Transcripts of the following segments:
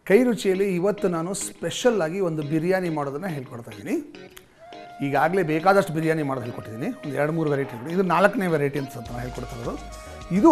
ಕೈ ರುಚಿಯಲ್ಲಿ ಇವತ್ತು ನಾನು ಸ್ಪೆಷಲ್ ಆಗಿ ಒಂದು ಬಿರಿಯಾನಿ ಮಾಡೋದನ್ನು ಹೇಳ್ಕೊಡ್ತಾ ಇದ್ದೀನಿ ಈಗಾಗಲೇ ಬೇಕಾದಷ್ಟು ಬಿರಿಯಾನಿ ಮಾಡೋದು ಹೇಳ್ಕೊಟ್ಟಿದ್ದೀನಿ ಒಂದು ಎರಡು ಮೂರು ವೆರೈಟಿಗಳು ಇದು ನಾಲ್ಕನೇ ವೆರೈಟಿ ಅಂತ ನಾನು ಹೇಳ್ಕೊಡ್ತಾ ಇರೋದು ಇದು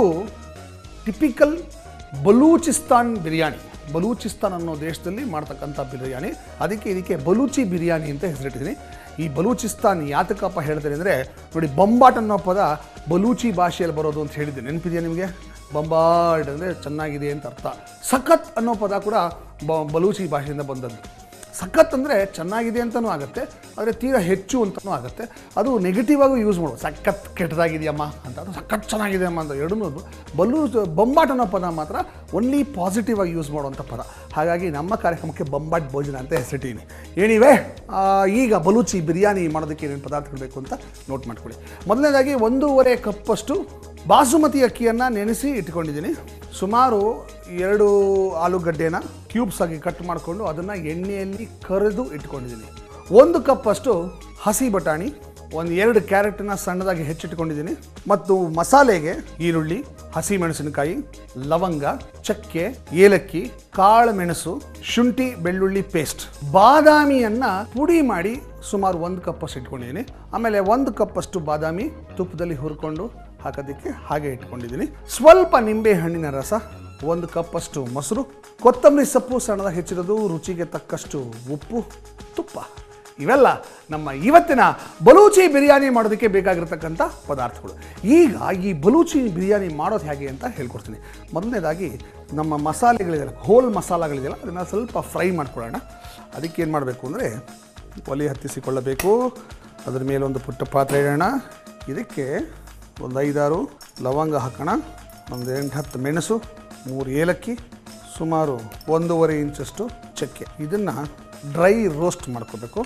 ಟಿಪಿಕಲ್ ಬಲೂಚಿಸ್ತಾನ್ ಬಿರಿಯಾನಿ ಬಲೂಚಿಸ್ತಾನ್ ಅನ್ನೋ ದೇಶದಲ್ಲಿ ಮಾಡ್ತಕ್ಕಂಥ ಬಿರಿಯಾನಿ ಅದಕ್ಕೆ ಇದಕ್ಕೆ ಬಲೂಚಿ ಬಿರಿಯಾನಿ ಅಂತ ಹೆಸರಿಟ್ಟಿದ್ದೀನಿ ಈ ಬಲೂಚಿಸ್ತಾನ್ ಯಾತಕಪ್ಪ ಹೇಳ್ತಾರೆ ಅಂದರೆ ನೋಡಿ ಬೊಂಬಾಟ್ ಅನ್ನೋ ಪದ ಬಲೂಚಿ ಭಾಷೆಯಲ್ಲಿ ಬರೋದು ಅಂತ ಹೇಳಿದ್ದೆ ನೆನಪಿದೆಯಾ ನಿಮಗೆ ಬೊಂಬಾಟ್ ಅಂದರೆ ಚೆನ್ನಾಗಿದೆ ಅಂತ ಅರ್ಥ ಸಖತ್ ಅನ್ನೋ ಪದ ಕೂಡ ಬ ಬಲೂಚಿ ಭಾಷೆಯಿಂದ ಬಂದದ್ದು ಸಖತ್ ಅಂದರೆ ಚೆನ್ನಾಗಿದೆ ಅಂತಲೂ ಆಗುತ್ತೆ ಆದರೆ ತೀರಾ ಹೆಚ್ಚು ಅಂತಲೂ ಆಗುತ್ತೆ ಅದು ನೆಗೆಟಿವ್ ಆಗಿ ಯೂಸ್ ಮಾಡೋದು ಸಖತ್ ಕೆಟ್ಟದಾಗಿದೆಯಮ್ಮ ಅಂತ ಅದು ಸಖತ್ ಚೆನ್ನಾಗಿದೆ ಅಮ್ಮ ಅಂತ ಎರಡೂ ಬಲ್ಲು ಬೊಂಬಾಟ್ ಅನ್ನೋ ಪದ ಮಾತ್ರ ಓನ್ಲಿ ಪಾಸಿಟಿವ್ ಆಗಿ ಯೂಸ್ ಮಾಡುವಂಥ ಪದ ಹಾಗಾಗಿ ನಮ್ಮ ಕಾರ್ಯಕ್ರಮಕ್ಕೆ ಬೊಂಬಾಟ್ ಭೋಜನ ಅಂತ ಹೆಸರಿಟ್ಟಿದ್ದೀನಿ ಏನಿವೆ ಆ, ಈಗ ಬಲೂಚಿ ಬಿರಿಯಾನಿ ಮಾಡೋದಕ್ಕೆ ಏನೇನು ಪದಾರ್ಥಗಳು ಬೇಕು ಅಂತ ನೋಟ್ ಮಾಡ್ಕೊಳ್ಳಿ ಮೊದಲನೇದಾಗಿ ಒಂದೂವರೆ ಕಪ್ಪಷ್ಟು ಬಾಸುಮತಿ ಅಕ್ಕಿಯನ್ನು ನೆನೆಸಿ ಇಟ್ಕೊಂಡಿದ್ದೀನಿ ಸುಮಾರು ಎರಡು ಆಲೂಗಡ್ಡೆನ ಕ್ಯೂಬ್ಸ್ ಆಗಿ ಕಟ್ ಮಾಡಿಕೊಂಡು ಅದನ್ನು ಎಣ್ಣೆಯಲ್ಲಿ ಕರೆದು ಇಟ್ಕೊಂಡಿದ್ದೀನಿ ಒಂದು ಕಪ್ಪಷ್ಟು ಹಸಿ ಬಟಾಣಿ ಒಂದು ಎರಡು ಕ್ಯಾರೆಟನ್ನ ಸಣ್ಣದಾಗಿ ಹೆಚ್ಚಿಟ್ಕೊಂಡಿದ್ದೀನಿ ಮತ್ತು ಮಸಾಲೆಗೆ ಈರುಳ್ಳಿ ಹಸಿ ಮೆಣಸಿನಕಾಯಿ ಲವಂಗ ಚಕ್ಕೆ ಏಲಕ್ಕಿ ಕಾಳು ಮೆಣಸು ಶುಂಠಿ ಬೆಳ್ಳುಳ್ಳಿ ಪೇಸ್ಟ್ ಬಾದಾಮಿಯನ್ನ ಪುಡಿ ಮಾಡಿ ಸುಮಾರು ಒಂದು ಕಪ್ಪಷ್ಟು ಇಟ್ಕೊಂಡಿದ್ದೀನಿ ಆಮೇಲೆ ಒಂದು ಕಪ್ಪಷ್ಟು ಬಾದಾಮಿ ತುಪ್ಪದಲ್ಲಿ ಹುರ್ಕೊಂಡು ಹಾಕೋದಕ್ಕೆ ಹಾಗೆ ಇಟ್ಕೊಂಡಿದ್ದೀನಿ ಸ್ವಲ್ಪ ನಿಂಬೆ ಹಣ್ಣಿನ ರಸ ಒಂದು ಕಪ್ಪಷ್ಟು ಮೊಸರು ಕೊತ್ತಂಬರಿ ಸೊಪ್ಪು ಸಣ್ಣದಾಗಿ ಹೆಚ್ಚಿರೋದು ರುಚಿಗೆ ತಕ್ಕಷ್ಟು ಉಪ್ಪು ತುಪ್ಪ ಇವೆಲ್ಲ ನಮ್ಮ ಇವತ್ತಿನ ಬಲೂಚಿ ಬಿರಿಯಾನಿ ಮಾಡೋದಕ್ಕೆ ಬೇಕಾಗಿರ್ತಕ್ಕಂಥ ಪದಾರ್ಥಗಳು ಈಗ ಈ ಬಲೂಚಿ ಬಿರಿಯಾನಿ ಮಾಡೋದು ಹೇಗೆ ಅಂತ ಹೇಳ್ಕೊಡ್ತೀನಿ ಮೊದಲನೇದಾಗಿ ನಮ್ಮ ಮಸಾಲೆಗಳಿದೆಯಲ್ಲ ಹೋಲ್ ಮಸಾಲಗಳಿದೆಯಲ್ಲ ಅದನ್ನು ಸ್ವಲ್ಪ ಫ್ರೈ ಮಾಡ್ಕೊಳ್ಳೋಣ ಅದಕ್ಕೆ ಏನು ಮಾಡಬೇಕು ಅಂದರೆ ಒಲೆ ಹತ್ತಿಸಿಕೊಳ್ಳಬೇಕು ಅದ್ರ ಮೇಲೆ ಒಂದು ಪುಟ್ಟ ಪಾತ್ರೆ ಇಡೋಣ ಇದಕ್ಕೆ ಒಂದು ಐದಾರು ಲವಂಗ ಹಾಕೋಣ ಒಂದು ಎಂಟು ಹತ್ತು ಮೆಣಸು ಮೂರು ಏಲಕ್ಕಿ ಸುಮಾರು ಒಂದೂವರೆ ಇಂಚಷ್ಟು ಚಕ್ಕೆ ಇದನ್ನು ಡ್ರೈ ರೋಸ್ಟ್ ಮಾಡ್ಕೋಬೇಕು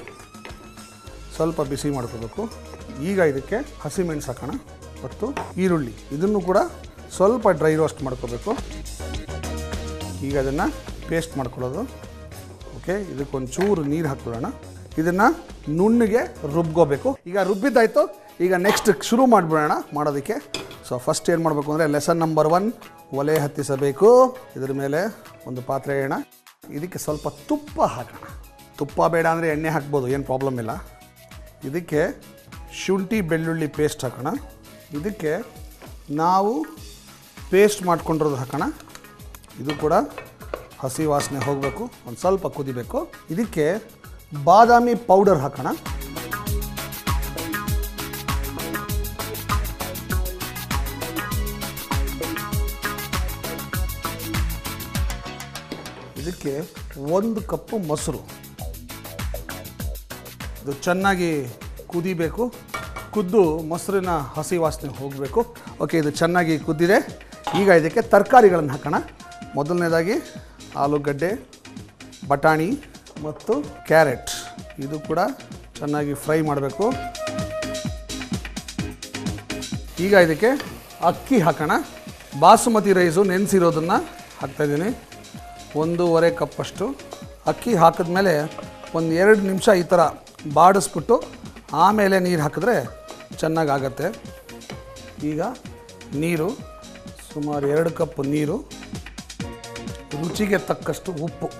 ಸ್ವಲ್ಪ ಬಿಸಿ ಮಾಡ್ಕೋಬೇಕು ಈಗ ಇದಕ್ಕೆ ಹಸಿಮೆಣಸು ಹಾಕೋಣ ಮತ್ತು ಈರುಳ್ಳಿ ಇದನ್ನು ಕೂಡ ಸ್ವಲ್ಪ ಡ್ರೈ ರೋಸ್ಟ್ ಮಾಡ್ಕೋಬೇಕು ಈಗ ಅದನ್ನು ಪೇಸ್ಟ್ ಮಾಡ್ಕೊಳ್ಳೋದು ಓಕೆ ಇದಕ್ಕೊಂದು ಚೂರು ನೀರು ಹಾಕ್ಕೊಳ್ಳೋಣ ಇದನ್ನು ನುಣ್ಣಗೆ ರುಬ್ಕೋಬೇಕು ಈಗ ರುಬ್ಬಿದ್ದಾಯ್ತು ಈಗ ನೆಕ್ಸ್ಟ್ ಶುರು ಮಾಡಿಬಿಡೋಣ ಮಾಡೋದಕ್ಕೆ ಸೊ ಫಸ್ಟ್ ಏನು ಮಾಡಬೇಕು ಅಂದರೆ ಲೆಸನ್ ನಂಬರ್ ಒನ್ ಒಲೆ ಹತ್ತಿಸಬೇಕು ಇದ್ರ ಮೇಲೆ ಒಂದು ಪಾತ್ರೆ ಎಣ್ಣ ಇದಕ್ಕೆ ಸ್ವಲ್ಪ ತುಪ್ಪ ಹಾಕೋಣ ತುಪ್ಪ ಬೇಡ ಅಂದರೆ ಎಣ್ಣೆ ಹಾಕ್ಬೋದು ಏನು ಪ್ರಾಬ್ಲಮ್ ಇಲ್ಲ ಇದಕ್ಕೆ ಶುಂಠಿ ಬೆಳ್ಳುಳ್ಳಿ ಪೇಸ್ಟ್ ಹಾಕೋಣ ಇದಕ್ಕೆ ನಾವು ಪೇಸ್ಟ್ ಮಾಡ್ಕೊಂಡಿರೋದು ಹಾಕೋಣ ಇದು ಕೂಡ ಹಸಿ ವಾಸನೆ ಹೋಗಬೇಕು ಒಂದು ಸ್ವಲ್ಪ ಕುದಿಬೇಕು ಇದಕ್ಕೆ ಬಾದಾಮಿ ಪೌಡರ್ ಹಾಕೋಣ ಇದಕ್ಕೆ ಒಂದು ಕಪ್ಪು ಮೊಸರು ಇದು ಚೆನ್ನಾಗಿ ಕುದಿಬೇಕು ಕುದ್ದು ಮೊಸರಿನ ಹಸಿ ವಾಸನೆ ಹೋಗಬೇಕು ಓಕೆ ಇದು ಚೆನ್ನಾಗಿ ಕುದ್ದಿದೆ ಈಗ ಇದಕ್ಕೆ ತರಕಾರಿಗಳನ್ನು ಹಾಕೋಣ ಮೊದಲನೇದಾಗಿ ಆಲೂಗಡ್ಡೆ ಬಟಾಣಿ ಮತ್ತು ಕ್ಯಾರೆಟ್ ಇದು ಕೂಡ ಚೆನ್ನಾಗಿ ಫ್ರೈ ಮಾಡಬೇಕು ಈಗ ಇದಕ್ಕೆ ಅಕ್ಕಿ ಹಾಕೋಣ ಬಾಸುಮತಿ ರೈಸು ನೆನೆಸಿರೋದನ್ನು ಹಾಕ್ತಾಯಿದ್ದೀನಿ ಒಂದೂವರೆ ಕಪ್ಪಷ್ಟು ಅಕ್ಕಿ ಹಾಕಿದ್ಮೇಲೆ ಒಂದು ಎರಡು ನಿಮಿಷ ಈ ಥರ ಬಾಡಿಸ್ಬಿಟ್ಟು ಆಮೇಲೆ ನೀರು ಹಾಕಿದ್ರೆ ಚೆನ್ನಾಗಾಗತ್ತೆ ಈಗ ನೀರು ಸುಮಾರು ಎರಡು ಕಪ್ ನೀರು ರುಚಿಗೆ ತಕ್ಕಷ್ಟು ಉಪ್ಪು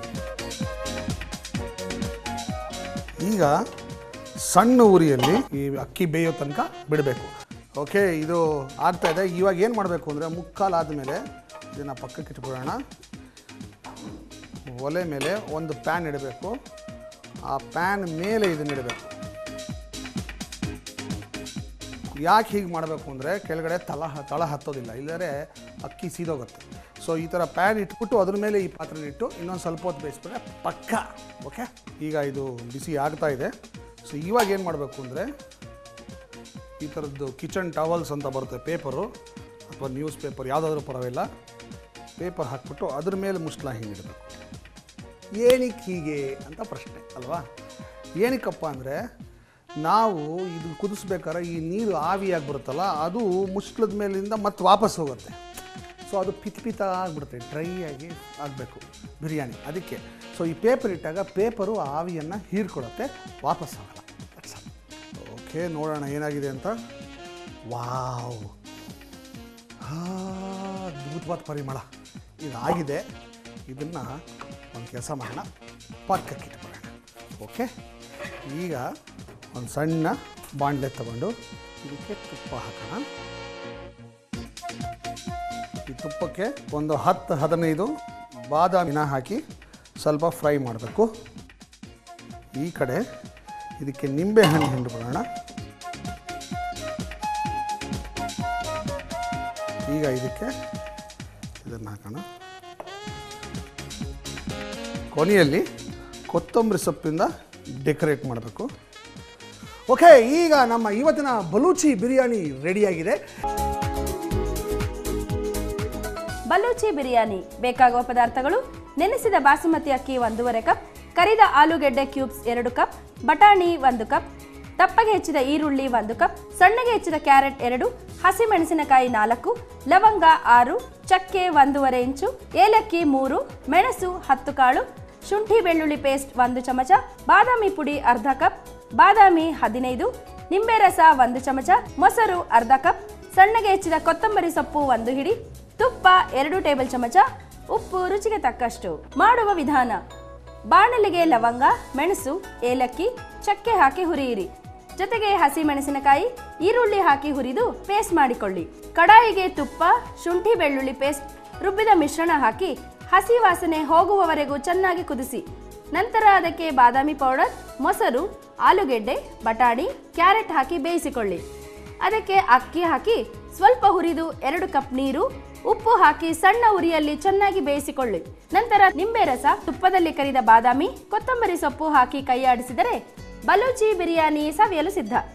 ಈಗ ಸಣ್ಣ ಉರಿಯಲ್ಲಿ ಈ ಅಕ್ಕಿ ಬೇಯೋ ತನಕ ಬಿಡಬೇಕು ಓಕೆ ಇದು ಆಗ್ತಾ ಇದೆ ಇವಾಗ ಏನು ಮಾಡಬೇಕು ಅಂದರೆ ಮುಕ್ಕಾಲು ಆದಮೇಲೆ ಇದನ್ನು ಪಕ್ಕಕ್ಕೆ ಇಟ್ಬಿಡೋಣ ಒಲೆ ಮೇಲೆ ಒಂದು ಪ್ಯಾನ್ ಇಡಬೇಕು ಆ ಪ್ಯಾನ್ ಮೇಲೆ ಇದನ್ನ ಇಡಬೇಕು ಯಾಕೆ ಹೀಗೆ ಮಾಡಬೇಕು ಅಂದರೆ ಕೆಳಗಡೆ ತಳ ತಳ ಹತ್ತೋದಿಲ್ಲ ಇಲ್ಲದ್ರೆ ಅಕ್ಕಿ ಸೀದೋಗುತ್ತೆ ಸೊ ಈ ಥರ ಪ್ಯಾನ್ ಇಟ್ಬಿಟ್ಟು ಅದ್ರ ಮೇಲೆ ಈ ಪಾತ್ರೆ ಇಟ್ಟು ಇನ್ನೊಂದು ಸ್ವಲ್ಪ ಹೊತ್ತು ಬೇಯಿಸ್ಬಿಟ್ರೆ ಪಕ್ಕ ಓಕೆ ಈಗ ಇದು ಬಿಸಿ ಆಗ್ತಾ ಇದೆ ಸೊ ಇವಾಗ ಏನು ಮಾಡಬೇಕು ಅಂದರೆ ಈ ಥರದ್ದು ಕಿಚನ್ ಟವಲ್ಸ್ ಅಂತ ಬರುತ್ತೆ ಪೇಪರು ಅಥವಾ ನ್ಯೂಸ್ ಪೇಪರ್ ಯಾವುದಾದ್ರೂ ಪರವಾಗಿಲ್ಲ ಪೇಪರ್ ಹಾಕ್ಬಿಟ್ಟು ಅದ್ರ ಮೇಲೆ ಮುಸ್ಲ ಹಿಂಗಿಡಬೇಕು ಏನಕ್ಕೆ ಹೀಗೆ ಅಂತ ಪ್ರಶ್ನೆ ಅಲ್ವಾ ಏನಕ್ಕಪ್ಪ ಅಂದರೆ ನಾವು ಇದು ಕುದಿಸ್ಬೇಕಾದ್ರೆ ಈ ನೀರು ಆವಿಯಾಗಿ ಬರುತ್ತಲ್ಲ ಅದು ಮುಸ್ಲದ ಮೇಲಿಂದ ಮತ್ತೆ ವಾಪಸ್ ಹೋಗುತ್ತೆ ಸೊ ಅದು ಪಿತ್ ಪಿತ ಆಗಿಬಿಡುತ್ತೆ ಡ್ರೈ ಆಗಿ ಆಗಬೇಕು ಬಿರಿಯಾನಿ ಅದಕ್ಕೆ ಸೊ ಈ ಪೇಪರ್ ಇಟ್ಟಾಗ ಪೇಪರು ಆವಿಯನ್ನು ಹೀರ್ಕೊಳುತ್ತೆ ವಾಪಸ್ ಆಗಲ್ಲ That's all. ಓಕೆ ನೋಡೋಣ ಏನಾಗಿದೆ ಅಂತ ವಾವ್ ಹಾ, ಅದ್ಭುತವಾದ ಪರಿಮಳ ಇದಾಗಿದೆ ಇದನ್ನು ಒಂದು ಕೆಲಸ ಮಾಡೋಣ ಪಕ್ಕಕ್ಕೆ ಇಟ್ಕೊಳ್ಳೋಣ ಓಕೆ ಈಗ ಒಂದು ಸಣ್ಣ ಬಾಣಲೆ ತಗೊಂಡು ಇದಕ್ಕೆ ತುಪ್ಪ ಹಾಕೋಣ ಈ ತುಪ್ಪಕ್ಕೆ ಒಂದು ಹತ್ತು ಹದಿನೈದು ಬಾದಾಮಿನ ಹಾಕಿ ಸ್ವಲ್ಪ ಫ್ರೈ ಮಾಡಬೇಕು ಈ ಕಡೆ ಇದಕ್ಕೆ ನಿಂಬೆ ಹಣ್ಣು ಹಿಂಡ್ಕೊಳ್ಳೋಣ ಈಗ ಇದಕ್ಕೆ ಇದನ್ನು ಹಾಕೋಣ ಕೊನೆಯಲ್ಲಿ ಕೊತ್ತಂಬರಿ ಸೊಪ್ಪಿಂದ ಡೆಕೋರೇಟ್ ಮಾಡಬೇಕು ಓಕೆ ಈಗ ನಮ್ಮ ಇವತ್ತಿನ ಬಲೂಚಿ ಬಿರಿಯಾನಿ ರೆಡಿಯಾಗಿದೆ ಬಲೂಚಿ ಬಿರಿಯಾನಿ ಬೇಕಾಗುವ ಪದಾರ್ಥಗಳು ನೆನೆಸಿದ ಬಾಸುಮತಿ ಅಕ್ಕಿ ಒಂದೂವರೆ ಕಪ್ ಕರಿದ ಆಲೂಗೆಡ್ಡೆ ಕ್ಯೂಬ್ಸ್ ಎರಡು ಕಪ್ ಬಟಾಣಿ ಒಂದು ಕಪ್ ದಪ್ಪಗೆ ಹೆಚ್ಚಿದ ಈರುಳ್ಳಿ ಒಂದು ಕಪ್ ಸಣ್ಣಗೆ ಹೆಚ್ಚಿದ ಕ್ಯಾರೆಟ್ ಎರಡು ಹಸಿಮೆಣಸಿನಕಾಯಿ ನಾಲ್ಕು ಲವಂಗ ಆರು ಚಕ್ಕೆ ಒಂದೂವರೆ ಇಂಚು ಏಲಕ್ಕಿ ಮೂರು ಮೆಣಸು ಹತ್ತು ಕಾಳು ಶುಂಠಿ ಬೆಳ್ಳುಳ್ಳಿ ಪೇಸ್ಟ್ ಒಂದು ಚಮಚ ಬಾದಾಮಿ ಪುಡಿ ಅರ್ಧ ಕಪ್ ಬಾದಾಮಿ ಹದಿನೈದು ನಿಂಬೆ ರಸ ಒಂದು ಚಮಚ ಮೊಸರು ಅರ್ಧ ಕಪ್ ಸಣ್ಣಗೆ ಹೆಚ್ಚಿದ ಕೊತ್ತಂಬರಿ ಸೊಪ್ಪು ಒಂದು ಹಿಡಿ ತುಪ್ಪ ಎರಡು ಟೇಬಲ್ ಚಮಚ ಉಪ್ಪು ರುಚಿಗೆ ತಕ್ಕಷ್ಟು ಮಾಡುವ ವಿಧಾನ ಬಾಣಲಿಗೆ ಲವಂಗ ಮೆಣಸು ಏಲಕ್ಕಿ ಚಕ್ಕೆ ಹಾಕಿ ಹುರಿಯಿರಿ ಜೊತೆಗೆ ಹಸಿ ಮೆಣಸಿನಕಾಯಿ ಈರುಳ್ಳಿ ಹಾಕಿ ಹುರಿದು ಪೇಸ್ಟ್ ಮಾಡಿಕೊಳ್ಳಿ ಕಡಾಯಿಗೆ ತುಪ್ಪ ಶುಂಠಿ ಬೆಳ್ಳುಳ್ಳಿ ಪೇಸ್ಟ್ ರುಬ್ಬಿದ ಮಿಶ್ರಣ ಹಾಕಿ ಹಸಿ ವಾಸನೆ ಹೋಗುವವರೆಗೂ ಚೆನ್ನಾಗಿ ಕುದಿಸಿ ನಂತರ ಅದಕ್ಕೆ ಬಾದಾಮಿ ಪೌಡರ್ ಮೊಸರು ಆಲೂಗೆಡ್ಡೆ ಬಟಾಣಿ ಕ್ಯಾರೆಟ್ ಹಾಕಿ ಬೇಯಿಸಿಕೊಳ್ಳಿ ಅದಕ್ಕೆ ಅಕ್ಕಿ ಹಾಕಿ ಸ್ವಲ್ಪ ಹುರಿದು ಎರಡು ಕಪ್ ನೀರು ಉಪ್ಪು ಹಾಕಿ ಸಣ್ಣ ಉರಿಯಲ್ಲಿ ಚೆನ್ನಾಗಿ ಬೇಯಿಸಿಕೊಳ್ಳಿ ನಂತರ ನಿಂಬೆ ರಸ ತುಪ್ಪದಲ್ಲಿ ಕರಿದ ಬಾದಾಮಿ ಕೊತ್ತಂಬರಿ ಸೊಪ್ಪು ಹಾಕಿ ಕೈಯಾಡಿಸಿದರೆ ಬಲೂಚಿ ಬಿರಿಯಾನಿ ಸವಿಯಲು ಸಿದ್ಧ